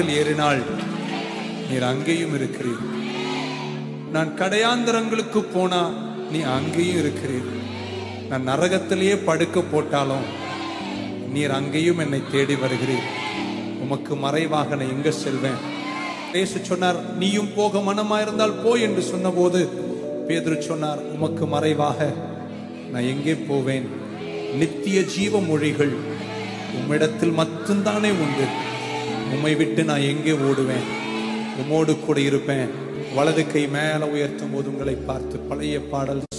வானத்தில் ஏறினாள் நீர் அங்கேயும் இருக்கிறீர் நான் கடையாந்தரங்களுக்கு போனா நீ அங்கேயும் இருக்கிறீர் நான் நரகத்திலேயே படுக்க போட்டாலும் நீர் அங்கேயும் என்னை தேடி வருகிறீர் உமக்கு மறைவாக நான் எங்க செல்வேன் பேச சொன்னார் நீயும் போக மனமாயிருந்தால் போ என்று சொன்னபோது பேதுரு சொன்னார் உமக்கு மறைவாக நான் எங்கே போவேன் நித்திய ஜீவ மொழிகள் உம்மிடத்தில் மட்டும்தானே உண்டு உம்மை விட்டு நான் எங்கே ஓடுவேன் உம்மோடு கூட இருப்பேன் வலது கை மேல உயர்த்தும் போது உங்களை பார்த்து பழைய பாடல்